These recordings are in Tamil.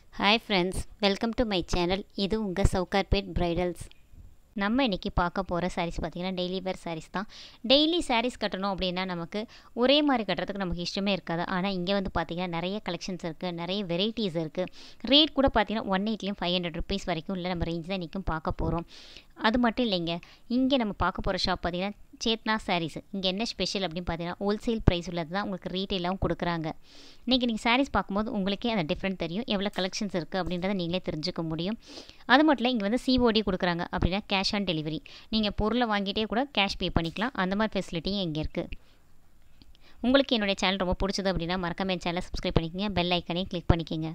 hi friends welcome to my channel இது உங்கள் சவுகார்பேட் பிரைடல்ஸ் நம்ம இன்றைக்கி பார்க்க போகிற சாரீஸ் பார்த்திங்கன்னா டெய்லி வேர் சாரீஸ் தான் டெய்லி சாரீஸ் கட்டணும் அப்படின்னா நமக்கு ஒரே மாதிரி கட்டுறதுக்கு நமக்கு இஷ்டமே இருக்காது ஆனால் இங்கே வந்து பார்த்திங்கன்னா நிறைய கலெக்ஷன்ஸ் இருக்குது நிறைய வெரைட்டிஸ் இருக்குது ரேட் கூட பார்த்திங்கன்னா ஒன் எயிட்லேயும் ஃபைவ் ஹண்ட்ரட் ருபீஸ் வரைக்கும் இல்லை நம்ம ரேஞ்ச் தான் இன்றைக்கும் பார்க்க போகிறோம் அது மட்டும் இல்லைங்க இங்கே நம்ம பார்க்க போகிற ஷாப் பார்த்திங்கன்னா சேத்னா சாரீஸ் இங்கே என்ன ஸ்பெஷல் அப்படின்னு பார்த்தீங்கன்னா ஹோல்சேல் ப்ரைஸ் உள்ளது தான் உங்களுக்கு ரீட்டெயிலாகவும் கொடுக்குறாங்க இன்றைக்கி நீங்கள் சாரீஸ் பார்க்கும்போது உங்களுக்கே அந்த டிஃப்ரெண்ட் தெரியும் எவ்வளோ கலெக்ஷன்ஸ் இருக்குது அப்படின்றத நீங்களே தெரிஞ்சுக்க முடியும் அது மட்டும் இல்லை இங்கே வந்து சிஓடி கொடுக்குறாங்க அப்படின்னா கேஷ் ஆன் டெலிவரி நீங்கள் பொருளை வாங்கிட்டே கூட கேஷ் பே பண்ணிக்கலாம் அந்த மாதிரி ஃபெசிலிட்டியும் இங்கே இருக்குது உங்களுக்கு என்னுடைய சேனல் ரொம்ப பிடிச்சது அப்படின்னா மறக்காம என் சேனலை சப்ஸ்கிரைப் பண்ணிக்கோங்க பெல் ஐக்கனையும் கிளிக் பண்ணிக்கோங்க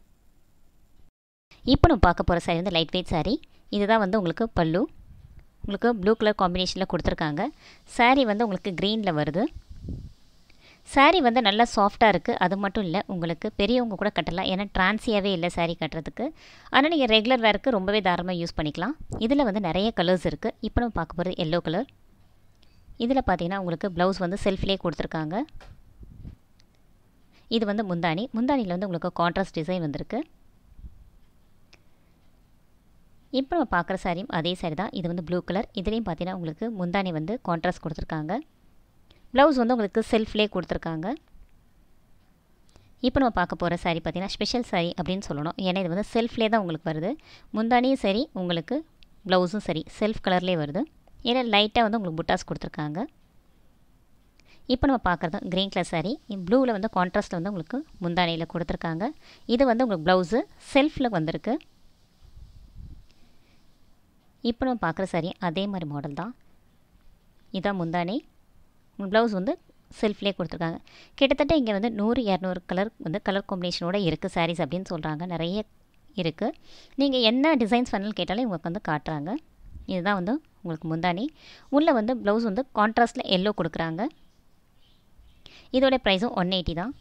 இப்போ நம்ம பார்க்க போகிற சாரி வந்து லைட் வெயிட் சாரீ இதுதான் வந்து உங்களுக்கு பல்லு உங்களுக்கு ப்ளூ கலர் காம்பினேஷனில் கொடுத்துருக்காங்க சாரீ வந்து உங்களுக்கு க்ரீனில் வருது சாரீ வந்து நல்லா சாஃப்டாக இருக்குது அது மட்டும் இல்லை உங்களுக்கு பெரியவங்க கூட கட்டலாம் ஏன்னா ட்ரான்ஸியாகவே இல்லை சாரீ கட்டுறதுக்கு ஆனால் நீங்கள் ரெகுலர் வேருக்கு ரொம்பவே தாராளமாக யூஸ் பண்ணிக்கலாம் இதில் வந்து நிறைய கலர்ஸ் இருக்குது இப்போ நம்ம பார்க்க போகிறது எல்லோ கலர் இதில் பார்த்தீங்கன்னா உங்களுக்கு ப்ளவுஸ் வந்து செல்ஃப்லேயே கொடுத்துருக்காங்க இது வந்து முந்தானி முந்தானியில் வந்து உங்களுக்கு கான்ட்ராஸ்ட் டிசைன் வந்திருக்கு இப்போ நம்ம பார்க்குற சாரியும் அதே சாரி தான் இது வந்து ப்ளூ கலர் இதுலேயும் பார்த்தீங்கன்னா உங்களுக்கு முந்தானி வந்து கான்ட்ராஸ்ட் கொடுத்துருக்காங்க ப்ளவுஸ் வந்து உங்களுக்கு செல்ஃப்லேயே கொடுத்துருக்காங்க இப்போ நம்ம பார்க்க போகிற சாரி பார்த்திங்கன்னா ஸ்பெஷல் சாரி அப்படின்னு சொல்லணும் ஏன்னா இது வந்து செல்ஃப்லேயே தான் உங்களுக்கு வருது முந்தானியும் சரி உங்களுக்கு ப்ளவுஸும் சரி செல்ஃப் கலர்லேயே வருது ஏன்னா லைட்டாக வந்து உங்களுக்கு புட்டாஸ் கொடுத்துருக்காங்க இப்போ நம்ம பார்க்குறது க்ரீன் கலர் சாரி ப்ளூவில் வந்து கான்ட்ராஸ்ட்டில் வந்து உங்களுக்கு முந்தானியில் கொடுத்துருக்காங்க இது வந்து உங்களுக்கு ப்ளவுஸு செல்ஃபில் வந்திருக்கு இப்போ நம்ம பார்க்குற சாரி அதே மாதிரி மாடல் தான் இதான் முந்தானி ப்ளவுஸ் வந்து செல்ஃப்லேயே கொடுத்துருக்காங்க கிட்டத்தட்ட இங்கே வந்து நூறு இரநூறு கலர் வந்து கலர் காம்பினேஷனோட இருக்குது சாரீஸ் அப்படின்னு சொல்கிறாங்க நிறைய இருக்குது நீங்கள் என்ன டிசைன்ஸ் வேணாலும் கேட்டாலும் இவங்களுக்கு வந்து காட்டுறாங்க இதுதான் வந்து உங்களுக்கு முந்தானி உள்ளே வந்து ப்ளவுஸ் வந்து கான்ட்ராஸ்ட்டில் எல்லோ கொடுக்குறாங்க இதோட ப்ரைஸும் ஒன் எயிட்டி தான்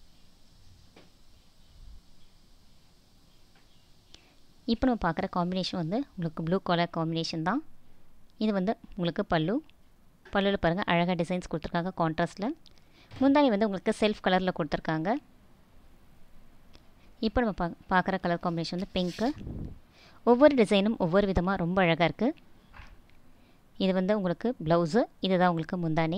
இப்போ நம்ம பார்க்குற காம்பினேஷன் வந்து உங்களுக்கு ப்ளூ கலர் காம்பினேஷன் தான் இது வந்து உங்களுக்கு பல்லு பல்லுவில் பாருங்கள் அழகாக டிசைன்ஸ் கொடுத்துருக்காங்க கான்ட்ராஸ்ட்டில் முந்தானி வந்து உங்களுக்கு செல்ஃப் கலரில் கொடுத்துருக்காங்க இப்போ நம்ம பா பார்க்குற கலர் காம்பினேஷன் வந்து பிங்க்கு ஒவ்வொரு டிசைனும் ஒவ்வொரு விதமாக ரொம்ப அழகாக இருக்குது இது வந்து உங்களுக்கு ப்ளவுஸு இதுதான் உங்களுக்கு முந்தானி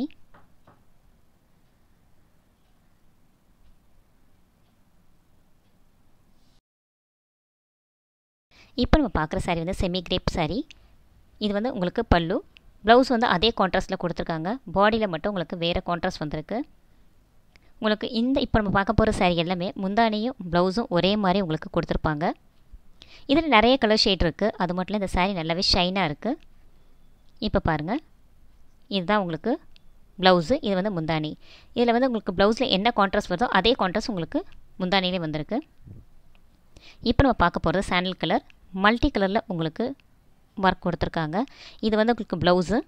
இப்போ நம்ம பார்க்குற சாரீ வந்து செமி கிரேப் சாரீ இது வந்து உங்களுக்கு பல்லு ப்ளவுஸ் வந்து அதே கான்ட்ராஸ்ட்டில் கொடுத்துருக்காங்க பாடியில் மட்டும் உங்களுக்கு வேறு கான்ட்ராஸ்ட் வந்திருக்கு உங்களுக்கு இந்த இப்போ நம்ம பார்க்க போகிற சாரீ எல்லாமே முந்தானியும் ப்ளவுஸும் ஒரே மாதிரி உங்களுக்கு கொடுத்துருப்பாங்க இதில் நிறைய கலர் ஷேட் இருக்குது அது மட்டும் இல்லை இந்த சாரீ நல்லாவே ஷைனாக இருக்குது இப்போ பாருங்கள் இதுதான் உங்களுக்கு ப்ளவுஸு இது வந்து முந்தானி இதில் வந்து உங்களுக்கு ப்ளவுஸில் என்ன கான்ட்ராஸ்ட் வருதோ அதே கான்ட்ராஸ்ட் உங்களுக்கு முந்தானிலே வந்திருக்கு இப்போ நம்ம பார்க்க போகிறது சாண்டில் கலர் மல்டி கலரில் உங்களுக்கு ஒர்க் கொடுத்துருக்காங்க இது வந்து உங்களுக்கு ப்ளவுஸு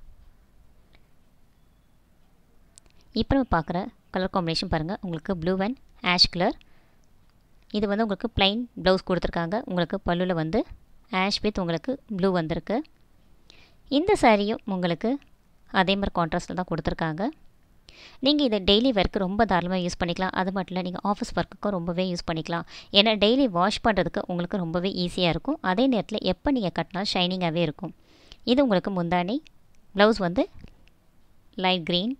இப்போ நம்ம பார்க்குற கலர் காம்பினேஷன் பாருங்கள் உங்களுக்கு ப்ளூ அண்ட் ஆஷ் கலர் இது வந்து உங்களுக்கு ப்ளைன் ப்ளவுஸ் கொடுத்துருக்காங்க உங்களுக்கு பல்லுவில் வந்து ஆஷ் வித் உங்களுக்கு ப்ளூ வந்திருக்கு இந்த சாரியும் உங்களுக்கு அதே மாதிரி கான்ட்ராஸ்ட்டில் தான் கொடுத்துருக்காங்க நீங்கள் இதை டெய்லி ஒர்க்கு ரொம்ப தாராளமாக யூஸ் பண்ணிக்கலாம் அது மட்டும் இல்லை நீங்கள் ஆஃபீஸ் ஒர்க்குக்கும் ரொம்பவே யூஸ் பண்ணிக்கலாம் ஏன்னா டெய்லி வாஷ் பண்ணுறதுக்கு உங்களுக்கு ரொம்பவே ஈஸியாக இருக்கும் அதே நேரத்தில் எப்போ நீங்கள் கட்டினாலும் ஷைனிங்காகவே இருக்கும் இது உங்களுக்கு முந்தானி ப்ளவுஸ் வந்து லைட் க்ரீன்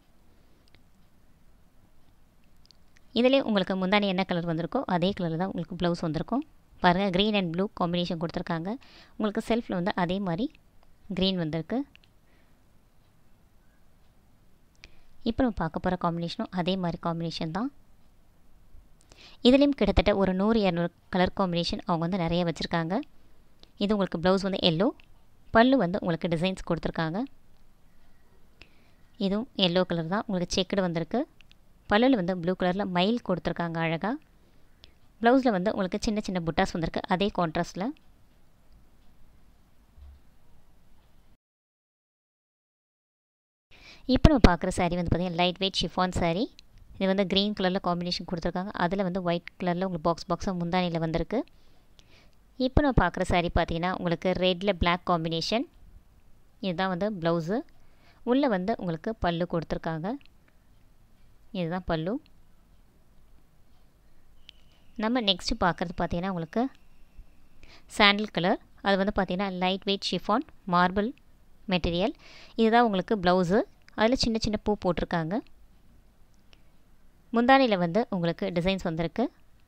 இதிலே உங்களுக்கு முந்தானி என்ன கலர் வந்திருக்கோ அதே கலரில் தான் உங்களுக்கு ப்ளவுஸ் வந்திருக்கும் பாருங்கள் க்ரீன் அண்ட் ப்ளூ காம்பினேஷன் கொடுத்துருக்காங்க உங்களுக்கு செல்ஃபில் வந்து அதே மாதிரி க்ரீன் வந்திருக்கு இப்போ நம்ம பார்க்க போகிற காம்பினேஷனும் அதே மாதிரி காம்பினேஷன் தான் இதுலேயும் கிட்டத்தட்ட ஒரு நூறு இரநூறு கலர் காம்பினேஷன் அவங்க வந்து நிறைய வச்சுருக்காங்க இது உங்களுக்கு ப்ளவுஸ் வந்து எல்லோ பல்லு வந்து உங்களுக்கு டிசைன்ஸ் கொடுத்துருக்காங்க இதுவும் எல்லோ கலர் தான் உங்களுக்கு செக்குடு வந்திருக்கு பல்லில் வந்து ப்ளூ கலரில் மயில் கொடுத்துருக்காங்க அழகாக ப்ளவுஸில் வந்து உங்களுக்கு சின்ன சின்ன புட்டாஸ் வந்திருக்கு அதே கான்ட்ராஸ்ட்டில் இப்போ நம்ம பார்க்குற சாரீ வந்து பார்த்திங்கன்னா லைட் வெயிட் ஷிஃபான் சாரீ இது வந்து க்ரீன் கலரில் காம்பினேஷன் கொடுத்துருக்காங்க அதில் வந்து ஒயிட் கலரில் உங்களுக்கு பாக்ஸ் பாக்ஸாக முந்தானியில் வந்திருக்கு இப்போ நம்ம பார்க்குற சாரீ பார்த்திங்கன்னா உங்களுக்கு ரெட்டில் பிளாக் காம்பினேஷன் இதுதான் வந்து ப்ளவுஸு உள்ளே வந்து உங்களுக்கு பல்லு கொடுத்துருக்காங்க இதுதான் பல்லு நம்ம நெக்ஸ்ட்டு பார்க்குறது பார்த்திங்கன்னா உங்களுக்கு சாண்டில் கலர் அது வந்து பார்த்திங்கன்னா light weight chiffon marble material இதுதான் உங்களுக்கு ப்ளவுஸு அதில் சின்ன சின்ன பூ போட்டிருக்காங்க முந்தானியில் வந்து உங்களுக்கு டிசைன்ஸ் வந்திருக்கு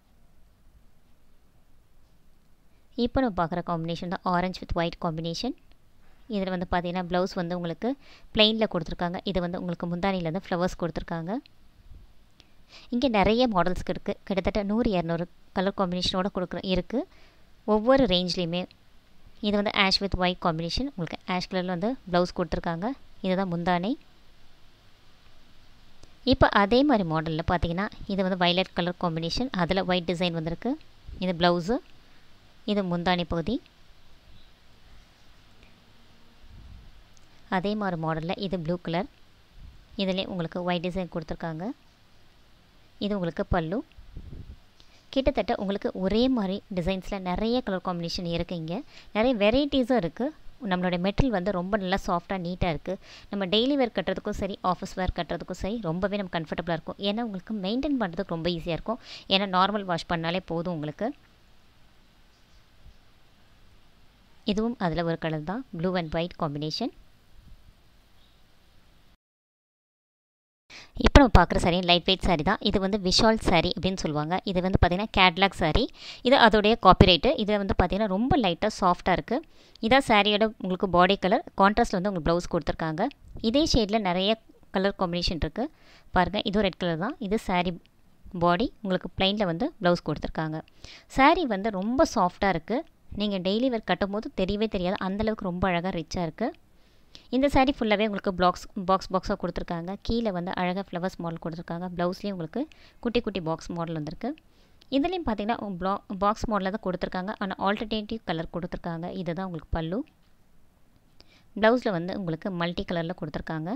இப்போ நம்ம பார்க்குற காம்பினேஷன் தான் ஆரஞ்ச் வித் ஒயிட் காம்பினேஷன் இதில் வந்து பார்த்தீங்கன்னா ப்ளவுஸ் வந்து உங்களுக்கு பிளெயினில் கொடுத்துருக்காங்க இது வந்து உங்களுக்கு முந்தானியில் வந்து ஃப்ளவர்ஸ் கொடுத்துருக்காங்க இங்கே நிறைய மாடல்ஸ்க்கு இருக்குது கிட்டத்தட்ட நூறு இரநூறு கலர் காம்பினேஷனோட கொடுக்குற இருக்குது ஒவ்வொரு ரேஞ்ச்லேயுமே இது வந்து ஆஷ் வித் ஒயிட் காம்பினேஷன் உங்களுக்கு ஆஷ் கலரில் வந்து ப்ளவுஸ் கொடுத்துருக்காங்க இதுதான் முந்தானை இப்போ அதே மாதிரி மாடலில் பார்த்தீங்கன்னா இது வந்து வைலட் கலர் காம்பினேஷன் அதில் ஒயிட் டிசைன் வந்திருக்கு இது ப்ளவுஸு இது முந்தானி பகுதி அதே மாதிரி மாடலில் இது ப்ளூ கலர் இதிலே உங்களுக்கு ஒயிட் டிசைன் கொடுத்துருக்காங்க இது உங்களுக்கு பல்லு கிட்டத்தட்ட உங்களுக்கு ஒரே மாதிரி டிசைன்ஸில் நிறைய கலர் காம்பினேஷன் இருக்குது இங்கே நிறைய வெரைட்டிஸும் இருக்குது நம்மளோட மெட்டீரியல் வந்து ரொம்ப நல்லா சாஃப்டாக நீட்டாக இருக்குது நம்ம டெய்லி வேர் கட்டுறதுக்கும் சரி ஆஃபீஸ் வேர் கட்டுறதுக்கும் சரி ரொம்பவே நம்ம கம்ஃபர்டபுளாக இருக்கும் ஏன்னா உங்களுக்கு மெயின்டைன் பண்ணுறதுக்கு ரொம்ப ஈஸியாக இருக்கும் ஏன்னா நார்மல் வாஷ் பண்ணாலே போதும் உங்களுக்கு இதுவும் அதில் ஒரு கலர் தான் ப்ளூ அண்ட் ஒயிட் காம்பினேஷன் இப்போ நம்ம பார்க்குற சாரி லைட் வெயிட் சாரி தான் இது வந்து விஷால் சாரி அப்படின்னு சொல்லுவாங்க இது வந்து பார்த்திங்கன்னா கேட்லாக் சாரி இது அதோடைய காப்பிரைட்டு இது வந்து பார்த்திங்கன்னா ரொம்ப லைட்டாக சாஃப்டாக இருக்குது இதான் சாரியோட உங்களுக்கு பாடி கலர் கான்ட்ராஸ்ட்டில் வந்து உங்களுக்கு ப்ளவுஸ் கொடுத்துருக்காங்க இதே ஷேடில் நிறைய கலர் காம்பினேஷன் இருக்குது பாருங்கள் இதுவும் ரெட் கலர் தான் இது சாரி பாடி உங்களுக்கு ப்ளைனில் வந்து ப்ளவுஸ் கொடுத்துருக்காங்க சாரி வந்து ரொம்ப சாஃப்டாக இருக்குது நீங்கள் டெய்லி வேர் கட்டும் போது தெரியவே தெரியாது அந்தளவுக்கு ரொம்ப அழகாக ரிச்சாக இருக்குது இந்த சாரீ ஃபுல்லாகவே உங்களுக்கு பாக்ஸ் பாக்ஸ் பாக்ஸாக கொடுத்துருக்காங்க கீழே வந்து அழகாக ஃப்ளவர்ஸ் மாடல் கொடுத்துருக்காங்க ப்ளவுஸ்லேயும் உங்களுக்கு குட்டி குட்டி பாக்ஸ் மாடல் வந்திருக்கு இதுலேயும் பார்த்தீங்கன்னா ப்ளா பாக்ஸ் மாடலில் தான் கொடுத்துருக்காங்க ஆனால் ஆல்டர்னேட்டிவ் கலர் கொடுத்துருக்காங்க இதுதான் உங்களுக்கு பல்லு ப்ளவுஸில் வந்து உங்களுக்கு மல்டி கலரில் கொடுத்துருக்காங்க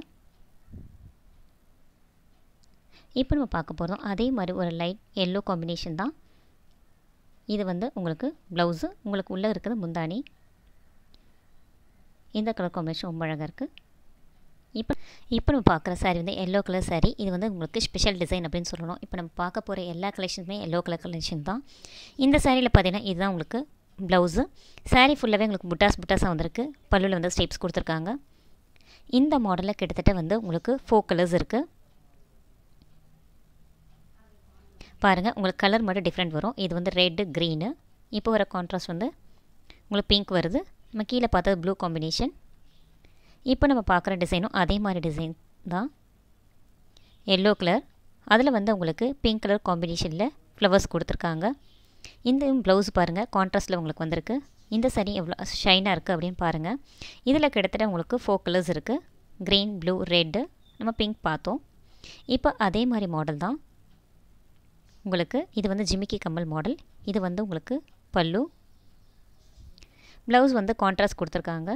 இப்போ நம்ம பார்க்க போகிறோம் அதே மாதிரி ஒரு லைட் எல்லோ காம்பினேஷன் தான் இது வந்து உங்களுக்கு ப்ளவுஸு உங்களுக்கு உள்ளே இருக்கிறது முந்தானி இந்த கலர் காம்பினேஷன் ரொம்ப அழகாக இருக்குது இப்போ இப்போ நம்ம பார்க்குற சாரீ வந்து எல்லோ கலர் சாரீ இது வந்து உங்களுக்கு ஸ்பெஷல் டிசைன் அப்படின்னு சொல்லணும் இப்போ நம்ம பார்க்க போகிற எல்லா கலெக்ஷனுமே எல்லோ கலர் கலெக்ஷன் தான் இந்த சாரியில் பார்த்தீங்கன்னா இதுதான் உங்களுக்கு ப்ளவுஸு சாரீ ஃபுல்லாகவே உங்களுக்கு புட்டாஸ் புட்டாஸாக வந்திருக்கு பல்லுவில் வந்து ஸ்டெப்ஸ் கொடுத்துருக்காங்க இந்த மாடலில் கிட்டத்தட்ட வந்து உங்களுக்கு ஃபோர் கலர்ஸ் இருக்குது பாருங்கள் உங்களுக்கு கலர் மட்டும் டிஃப்ரெண்ட் வரும் இது வந்து ரெட்டு க்ரீனு இப்போ வர கான்ட்ராஸ்ட் வந்து உங்களுக்கு பிங்க் வருது நம்ம கீழே பார்த்தது ப்ளூ காம்பினேஷன் இப்போ நம்ம பார்க்குற டிசைனும் அதே மாதிரி டிசைன் தான் எல்லோ கலர் அதில் வந்து உங்களுக்கு பிங்க் கலர் காம்பினேஷனில் ஃப்ளவர்ஸ் கொடுத்துருக்காங்க இந்த ப்ளவுஸ் பாருங்கள் கான்ட்ராஸ்ட்டில் உங்களுக்கு வந்திருக்கு இந்த சரி எவ்வளோ ஷைனாக இருக்குது அப்படின்னு பாருங்கள் இதில் கிட்டத்தட்ட உங்களுக்கு ஃபோர் கலர்ஸ் இருக்குது க்ரீன் ப்ளூ ரெட்டு நம்ம பிங்க் பார்த்தோம் இப்போ அதே மாதிரி மாடல் தான் உங்களுக்கு இது வந்து ஜிமிக்கி கம்மல் மாடல் இது வந்து உங்களுக்கு பல்லு ப்ளவுஸ் வந்து கான்ட்ராஸ்ட் கொடுத்துருக்காங்க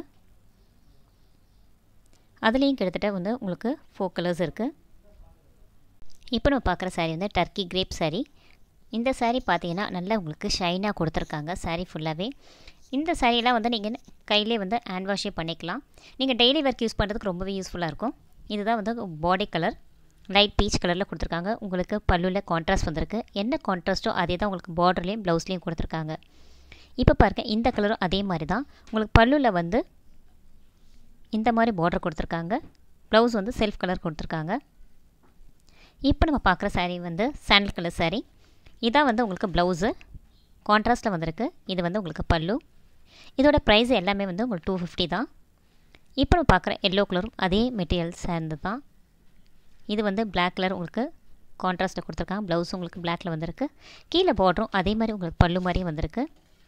அதுலேயும் கிட்டத்தட்ட வந்து உங்களுக்கு ஃபோர் கலர்ஸ் இருக்குது இப்போ நம்ம பார்க்குற சாரீ வந்து டர்க்கி கிரேப் சாரீ இந்த சாரீ பார்த்தீங்கன்னா நல்லா உங்களுக்கு ஷைனாக கொடுத்துருக்காங்க சாரீ ஃபுல்லாகவே இந்த சாரீலாம் வந்து நீங்கள் கையிலே வந்து ஹேண்ட் வாஷே பண்ணிக்கலாம் நீங்கள் டெய்லி ஒர்க் யூஸ் பண்ணுறதுக்கு ரொம்பவே யூஸ்ஃபுல்லாக இருக்கும் இதுதான் வந்து பாடி கலர் லைட் பீச் கலரில் கொடுத்துருக்காங்க உங்களுக்கு பல்லுவில் கான்ட்ராஸ்ட் வந்திருக்கு என்ன கான்ட்ராஸ்ட்டோ அதே தான் உங்களுக்கு பார்டர்லேயும் ப்ளவுஸ்லேயும் கொடுத்துருக்காங்க இப்போ பாருங்கள் இந்த கலரும் அதே மாதிரி தான் உங்களுக்கு பல்லுவில் வந்து இந்த மாதிரி பார்டர் கொடுத்துருக்காங்க ப்ளவுஸ் வந்து செல்ஃப் கலர் கொடுத்துருக்காங்க இப்போ நம்ம பார்க்குற சாரீ வந்து சாண்டில் கலர் சாரீ இதான் வந்து உங்களுக்கு ப்ளவுஸு கான்ட்ராஸ்ட்டில் வந்திருக்கு இது வந்து உங்களுக்கு பல்லு இதோட ப்ரைஸ் எல்லாமே வந்து உங்களுக்கு டூ ஃபிஃப்டி தான் இப்போ நம்ம பார்க்குற எல்லோ கலரும் அதே மெட்டீரியல் சேர்ந்து தான் இது வந்து பிளாக் கலர் உங்களுக்கு கான்ட்ராஸ்ட்டில் கொடுத்துருக்காங்க ப்ளவுஸ் உங்களுக்கு பிளாக்கில் வந்திருக்கு கீழே பார்டரும் அதே மாதிரி உங்களுக்கு பல்லு மாதிரியும் வந்திருக்கு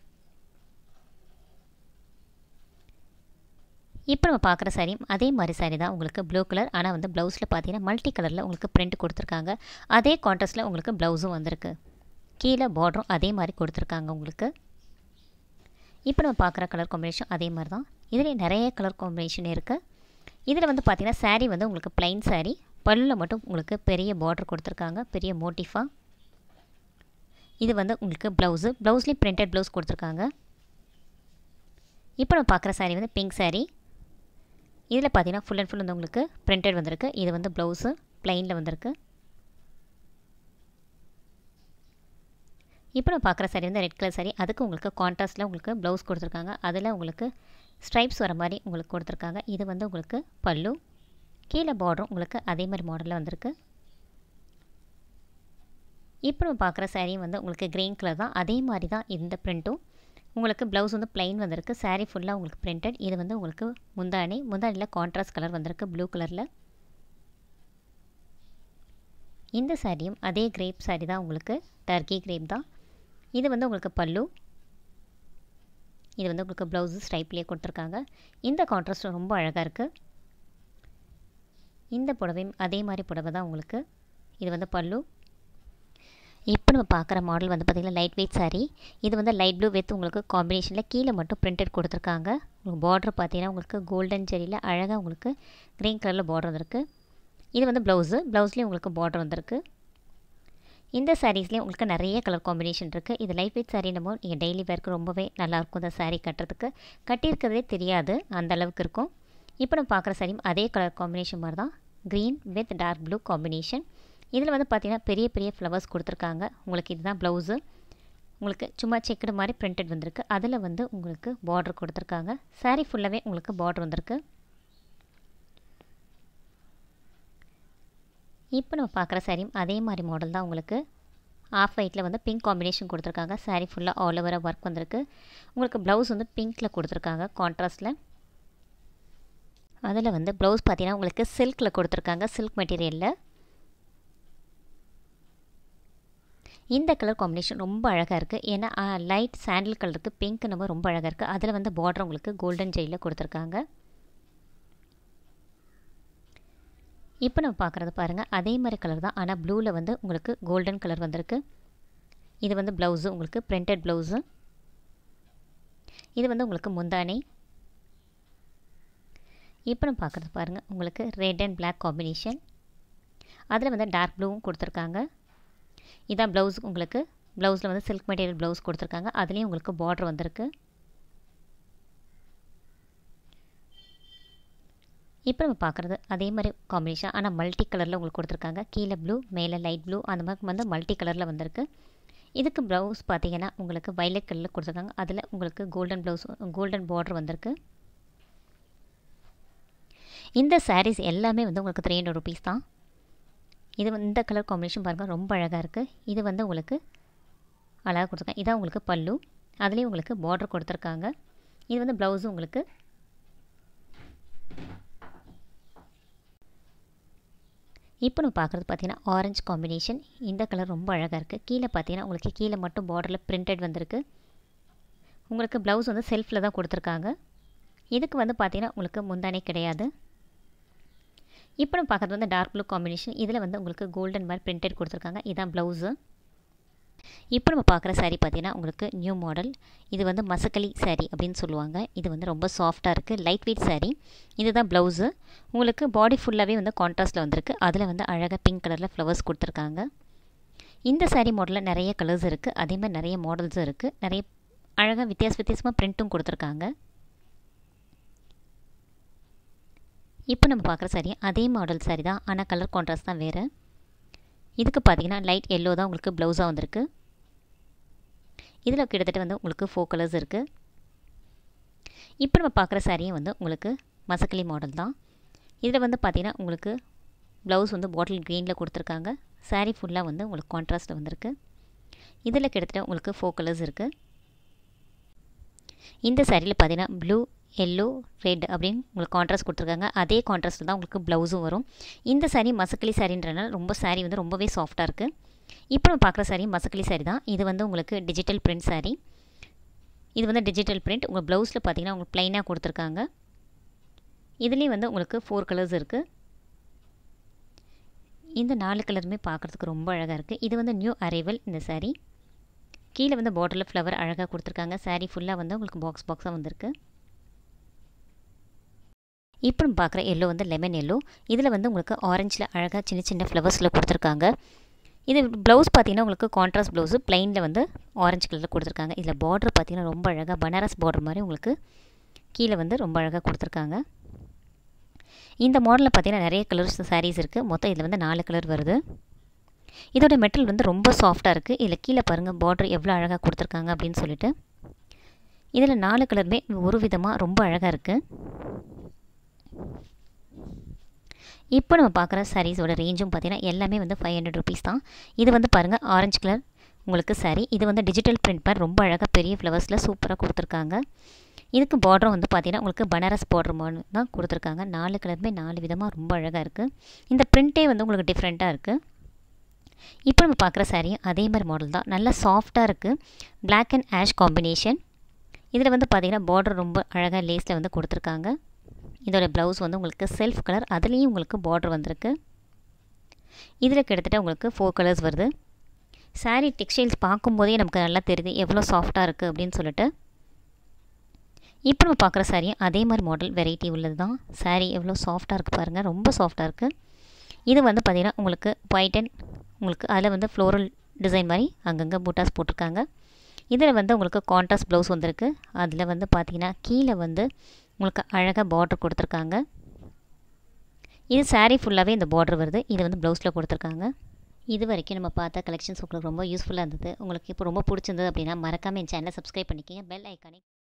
இப்போ நம்ம பார்க்குற சாரீ அதே மாதிரி சாரீ தான் உங்களுக்கு ப்ளூ கலர் ஆனால் வந்து ப்ளவுஸில் பார்த்தீங்கன்னா மல்டி கலரில் உங்களுக்கு பிரிண்ட் கொடுத்துருக்காங்க அதே கான்ட்ராஸ்ட்டில் உங்களுக்கு ப்ளவுஸும் வந்திருக்கு கீழே பார்டரும் அதே மாதிரி கொடுத்துருக்காங்க உங்களுக்கு இப்போ நம்ம பார்க்குற கலர் காம்பினேஷன் அதே மாதிரி தான் இதில் நிறைய கலர் காம்பினேஷன் இருக்குது இதில் வந்து பார்த்திங்கன்னா சாரீ வந்து உங்களுக்கு ப்ளைன் சாரீ பல்லில் மட்டும் உங்களுக்கு பெரிய பார்டர் கொடுத்துருக்காங்க பெரிய மோட்டிஃபாக இது வந்து உங்களுக்கு ப்ளவுஸு ப்ளவுஸ்லேயும் பிரிண்டட் ப்ளவுஸ் கொடுத்துருக்காங்க இப்போ நம்ம பார்க்குற சாரீ வந்து பிங்க் சாரீ இதில் பார்த்தீங்கன்னா ஃபுல் அண்ட் ஃபுல் வந்து உங்களுக்கு பிரிண்டட் வந்திருக்கு இது வந்து ப்ளவுஸு ப்ளைனில் வந்திருக்கு இப்போ நான் பார்க்குற சாரி வந்து ரெட் கலர் சாரி அதுக்கு உங்களுக்கு கான்ட்ராஸ்ட்டில் உங்களுக்கு ப்ளவுஸ் கொடுத்துருக்காங்க அதில் உங்களுக்கு ஸ்ட்ரைப்ஸ் வர மாதிரி உங்களுக்கு கொடுத்துருக்காங்க இது வந்து உங்களுக்கு பல்லு கீழே பார்டரும் உங்களுக்கு அதே மாதிரி மாடலில் வந்திருக்கு இப்போ நம்ம பார்க்குற சாரியும் வந்து உங்களுக்கு க்ரீன் கலர் தான் அதே மாதிரி தான் இந்த ப்ரிண்ட்டும் உங்களுக்கு ப்ளவுஸ் வந்து ப்ளைன் வந்திருக்கு சாரீ ஃபுல்லாக உங்களுக்கு பிரிண்டட் இது வந்து உங்களுக்கு முந்தானி முந்தானியில் கான்ட்ராஸ்ட் கலர் வந்திருக்கு ப்ளூ கலரில் இந்த சாரியும் அதே கிரேப் சாரி தான் உங்களுக்கு டர்க்கி கிரேப் தான் இது வந்து உங்களுக்கு பல்லு இது வந்து உங்களுக்கு ப்ளவுஸு ஸ்டைப்லேயே கொடுத்துருக்காங்க இந்த கான்ட்ராஸ்ட் ரொம்ப அழகாக இருக்குது இந்த புடவையும் அதே மாதிரி புடவை தான் உங்களுக்கு இது வந்து பல்லு இப்போ நம்ம பார்க்குற மாடல் வந்து பார்த்திங்கன்னா லைட் வெயிட் சாரீ இது வந்து லைட் ப்ளூ வித் உங்களுக்கு காம்பினேஷனில் கீழே மட்டும் பிரிண்டட் கொடுத்துருக்காங்க உங்களுக்கு பார்டர் பார்த்தீங்கன்னா உங்களுக்கு கோல்டன் ஜெரியில் அழகாக உங்களுக்கு க்ரீன் கலரில் பார்டர் வந்திருக்கு இது வந்து ப்ளவுஸு ப்ளவுஸ்லேயும் உங்களுக்கு பார்டர் வந்திருக்கு இந்த சாரீஸ்லேயும் உங்களுக்கு நிறைய கலர் காம்பினேஷன் இருக்குது இது லைட் வெயிட் சாரீ நம்ம நீங்கள் டெய்லி வேர்க்கு ரொம்பவே நல்லாயிருக்கும் இந்த சாரீ கட்டுறதுக்கு கட்டியிருக்கிறதே தெரியாது அந்த அளவுக்கு இருக்கும் இப்போ நம்ம பார்க்குற சாரியும் அதே கலர் காம்பினேஷன் மாதிரி தான் green with dark blue combination இதில் வந்து பார்த்திங்கன்னா பெரிய பெரிய ஃப்ளவர்ஸ் கொடுத்துருக்காங்க உங்களுக்கு இதுதான் ப்ளவுஸு உங்களுக்கு சும்மா செக்குடு மாதிரி பிரிண்டட் வந்திருக்கு அதில் வந்து உங்களுக்கு பார்டர் கொடுத்துருக்காங்க சாரீ ஃபுல்லாகவே உங்களுக்கு பார்டர் வந்திருக்கு இப்போ நம்ம பார்க்குற சாரியும் அதே மாதிரி மாடல் தான் உங்களுக்கு ஆஃப் ஒயிட்டில் வந்து பிங்க் காம்பினேஷன் கொடுத்துருக்காங்க சாரீ ஃபுல்லாக ஆல் ஓவராக ஒர்க் வந்திருக்கு உங்களுக்கு ப்ளவுஸ் வந்து பிங்க்கில் கொடுத்துருக்காங்க கான்ட்ராஸ்ட்டில் அதில் வந்து ப்ளவுஸ் பார்த்தீங்கன்னா உங்களுக்கு சில்கில் கொடுத்துருக்காங்க சில்க் மெட்டீரியலில் இந்த கலர் காம்பினேஷன் ரொம்ப அழகாக இருக்குது ஏன்னா லைட் சாண்டில் கலருக்கு பிங்க் நம்ம ரொம்ப அழகாக இருக்குது அதில் வந்து பார்டர் உங்களுக்கு கோல்டன் ஜெயிலில் கொடுத்துருக்காங்க இப்போ நம்ம பார்க்குறது பாருங்கள் அதே மாதிரி கலர் தான் ஆனால் ப்ளூவில் வந்து உங்களுக்கு கோல்டன் கலர் வந்திருக்கு இது வந்து ப்ளவுஸு உங்களுக்கு பிரிண்டட் ப்ளவுஸு இது வந்து உங்களுக்கு முந்தானி இப்போ நம்ம பார்க்குறது பாருங்கள் உங்களுக்கு ரெட் அண்ட் பிளாக் காம்பினேஷன் அதில் வந்து டார்க் ப்ளூவும் கொடுத்துருக்காங்க இதான் ப்ளவுஸ் உங்களுக்கு ப்ளவுஸில் வந்து சில்க் மெட்டீரியல் ப்ளவுஸ் கொடுத்துருக்காங்க அதுலேயும் உங்களுக்கு பார்டர் வந்திருக்கு இப்போ நம்ம பார்க்குறது அதே மாதிரி காம்பினேஷன் ஆனால் மல்டி கலரில் உங்களுக்கு கொடுத்துருக்காங்க கீழே ப்ளூ மேலே லைட் ப்ளூ அந்த மாதிரி வந்து மல்டி கலரில் வந்திருக்கு இதுக்கு ப்ளவுஸ் பார்த்தீங்கன்னா உங்களுக்கு வைலட் கலரில் கொடுத்துருக்காங்க அதில் உங்களுக்கு கோல்டன் ப்ளவுஸ் கோல்டன் பார்டர் வந்திருக்கு இந்த சாரீஸ் எல்லாமே வந்து உங்களுக்கு த்ரீ ஹண்ட்ரட் ருபீஸ் தான் இது இந்த கலர் காம்பினேஷன் பாருங்கள் ரொம்ப அழகாக இருக்குது இது வந்து உங்களுக்கு அழகாக கொடுத்துருக்காங்க இதான் உங்களுக்கு பல்லு அதுலேயும் உங்களுக்கு பார்டர் கொடுத்துருக்காங்க இது வந்து ப்ளவுஸு உங்களுக்கு இப்போ நம்ம பார்க்குறது பார்த்தீங்கன்னா ஆரஞ்சு காம்பினேஷன் இந்த கலர் ரொம்ப அழகாக இருக்குது கீழே பார்த்தீங்கன்னா உங்களுக்கு கீழே மட்டும் பார்டரில் பிரிண்டட் வந்திருக்கு உங்களுக்கு ப்ளவுஸ் வந்து செல்ஃபில் தான் கொடுத்துருக்காங்க இதுக்கு வந்து பார்த்தீங்கன்னா உங்களுக்கு முந்தானே கிடையாது இப்போ நம்ம பார்க்குறது வந்து டார்க் ப்ளூ காம்பினேஷன் இதில் வந்து உங்களுக்கு கோல்டன் மாதிரி பிரிண்டட் கொடுத்துருக்காங்க இதுதான் ப்ளவுஸு இப்போ நம்ம பார்க்குற சாரீ பார்த்தீங்கன்னா உங்களுக்கு நியூ மாடல் இது வந்து மசக்கலி சாரீ அப்படின்னு சொல்லுவாங்க இது வந்து ரொம்ப சாஃப்டாக இருக்குது லைட் வெயிட் சாரீ இதுதான் ப்ளவுஸு உங்களுக்கு பாடி ஃபுல்லாகவே வந்து கான்ட்ராஸ்ட்டில் வந்திருக்கு அதில் வந்து அழகாக பிங்க் கலரில் ஃப்ளவர்ஸ் கொடுத்துருக்காங்க இந்த சாரீ மாடலில் நிறைய கலர்ஸ் இருக்குது அதே மாதிரி நிறைய மாடல்ஸும் இருக்குது நிறைய அழகாக வித்தியாச வித்தியாசமாக ப்ரிண்ட்டும் கொடுத்துருக்காங்க இப்போ நம்ம பார்க்குற சாரீ அதே மாடல் சாரீ தான் ஆனால் கலர் கான்ட்ராஸ்ட் தான் வேறு இதுக்கு பார்த்தீங்கன்னா லைட் எல்லோ தான் உங்களுக்கு ப்ளவுஸாக வந்திருக்கு இதில் கிட்டத்தட்ட வந்து உங்களுக்கு ஃபோர் கலர்ஸ் இருக்குது இப்போ நம்ம பார்க்குற சாரியும் வந்து உங்களுக்கு மசக்கலி மாடல் தான் இதில் வந்து பார்த்திங்கன்னா உங்களுக்கு ப்ளவுஸ் வந்து பாட்டில் க்ரீனில் கொடுத்துருக்காங்க சாரீ ஃபுல்லாக வந்து உங்களுக்கு கான்ட்ராஸ்ட்டில் வந்திருக்கு இதில் கிட்டத்தட்ட உங்களுக்கு ஃபோர் கலர்ஸ் இருக்குது இந்த சாரியில் பார்த்தீங்கன்னா ப்ளூ எல்லோ ரெட் அப்படின்னு உங்களுக்கு கான்ட்ராஸ்ட் கொடுத்துருக்காங்க அதே கான்ட்ராஸ்ட்டில் தான் உங்களுக்கு ப்ளவுஸும் வரும் இந்த சாரீ மசக்கலி சாரின்றனால ரொம்ப சாரீ வந்து ரொம்பவே சாஃப்டாக இருக்குது இப்போ நம்ம பார்க்குற சாரீ மசக்கலி சாரீ தான் இது வந்து உங்களுக்கு டிஜிட்டல் பிரிண்ட் சாரீ இது வந்து டிஜிட்டல் பிரிண்ட் உங்கள் ப்ளவுஸில் பார்த்தீங்கன்னா உங்களுக்கு ப்ளைனாக கொடுத்துருக்காங்க இதுலேயும் வந்து உங்களுக்கு ஃபோர் கலர்ஸ் இருக்குது இந்த நாலு கலருமே பார்க்குறதுக்கு ரொம்ப அழகாக இருக்குது இது வந்து நியூ அரைவல் இந்த சாரீ கீழே வந்து பார்டரில் ஃப்ளவர் அழகாக கொடுத்துருக்காங்க சாரீ ஃபுல்லாக வந்து உங்களுக்கு பாக்ஸ் பாக்ஸாக வந்திருக்கு இப்போ நம்ம பார்க்குற எல்லோ வந்து லெமன் எல்லோ இதில் வந்து உங்களுக்கு ஆரஞ்சில் அழகாக சின்ன சின்ன ஃப்ளவர்ஸில் கொடுத்துருக்காங்க இது ப்ளவுஸ் பார்த்தீங்கன்னா உங்களுக்கு கான்ட்ராஸ்ட் ப்ளவுஸு ப்ளைனில் வந்து ஆரஞ்சு கலரில் கொடுத்துருக்காங்க இதில் பார்டர் பார்த்தீங்கன்னா ரொம்ப அழகாக பனாரஸ் பார்டர் மாதிரி உங்களுக்கு கீழே வந்து ரொம்ப அழகாக கொடுத்துருக்காங்க இந்த மாடலில் பார்த்தீங்கன்னா நிறைய கலர்ஸ் சாரீஸ் இருக்குது மொத்தம் இதில் வந்து நாலு கலர் வருது இதோட மெட்டல் வந்து ரொம்ப சாஃப்டாக இருக்குது இதில் கீழே பாருங்கள் பார்டர் எவ்வளோ அழகாக கொடுத்துருக்காங்க அப்படின்னு சொல்லிட்டு இதில் நாலு கலருமே ஒரு விதமாக ரொம்ப அழகாக இருக்குது இப்போ நம்ம பார்க்குற சாரீஸோட ரேஞ்சும் பார்த்தீங்கன்னா எல்லாமே வந்து ஃபைவ் ஹண்ட்ரட் ருபீஸ் தான் இது வந்து பாருங்கள் ஆரஞ்சு கலர் உங்களுக்கு சாரீ இது வந்து டிஜிட்டல் பிரிண்ட் பேர் ரொம்ப அழகாக பெரிய ஃப்ளவர்ஸில் சூப்பராக கொடுத்துருக்காங்க இதுக்கு பார்டரும் வந்து பார்த்தீங்கன்னா உங்களுக்கு பனாரஸ் பார்டர் மாதிரி தான் கொடுத்துருக்காங்க நாலு கலருமே நாலு விதமாக ரொம்ப அழகாக இருக்குது இந்த பிரிண்ட்டே வந்து உங்களுக்கு டிஃப்ரெண்ட்டாக இருக்குது இப்போ நம்ம பார்க்குற சாரியும் அதே மாதிரி மாடல் தான் நல்லா சாஃப்டாக இருக்குது பிளாக் அண்ட் ஆஷ் காம்பினேஷன் இதில் வந்து பார்த்திங்கன்னா பார்டர் ரொம்ப அழகாக லேஸில் வந்து கொடுத்துருக்காங்க இதோட ப்ளவுஸ் வந்து உங்களுக்கு செல்ஃப் கலர் அதுலேயும் உங்களுக்கு பார்டர் வந்திருக்கு இதில் கிட்டத்தட்ட உங்களுக்கு ஃபோர் கலர்ஸ் வருது சாரீ டெக்ஸ்டைல்ஸ் பார்க்கும்போதே நமக்கு நல்லா தெரியுது எவ்வளோ சாஃப்டாக இருக்குது அப்படின்னு சொல்லிட்டு இப்போ நம்ம பார்க்குற சாரியும் அதே மாதிரி மாடல் வெரைட்டி உள்ளது தான் சாரீ எவ்வளோ சாஃப்டாக இருக்குது பாருங்கள் ரொம்ப சாஃப்டாக இருக்குது இது வந்து பார்த்திங்கன்னா உங்களுக்கு ஒயிட் அண்ட் உங்களுக்கு அதில் வந்து ஃப்ளோரல் டிசைன் மாதிரி அங்கங்கே பூட்டாஸ் போட்டிருக்காங்க இதில் வந்து உங்களுக்கு கான்ட்ராஸ்ட் ப்ளவுஸ் வந்திருக்கு அதில் வந்து பார்த்திங்கன்னா கீழே வந்து உங்களுக்கு அழகாக பார்டர் கொடுத்துருக்காங்க இது சாரீ ஃபுல்லாகவே இந்த பார்டர் வருது இது வந்து ப்ளவுஸில் கொடுத்துருக்காங்க இது வரைக்கும் நம்ம பார்த்த கலெக்ஷன்ஸ் உங்களுக்கு ரொம்ப யூஸ்ஃபுல்லாக இருந்தது உங்களுக்கு இப்போ ரொம்ப பிடிச்சிருந்தது அப்படின்னா மறக்காமல் என் சேனலை சப்ஸ்கிரைப் பண்ணிக்கோங்க பெல் ஐக்கானே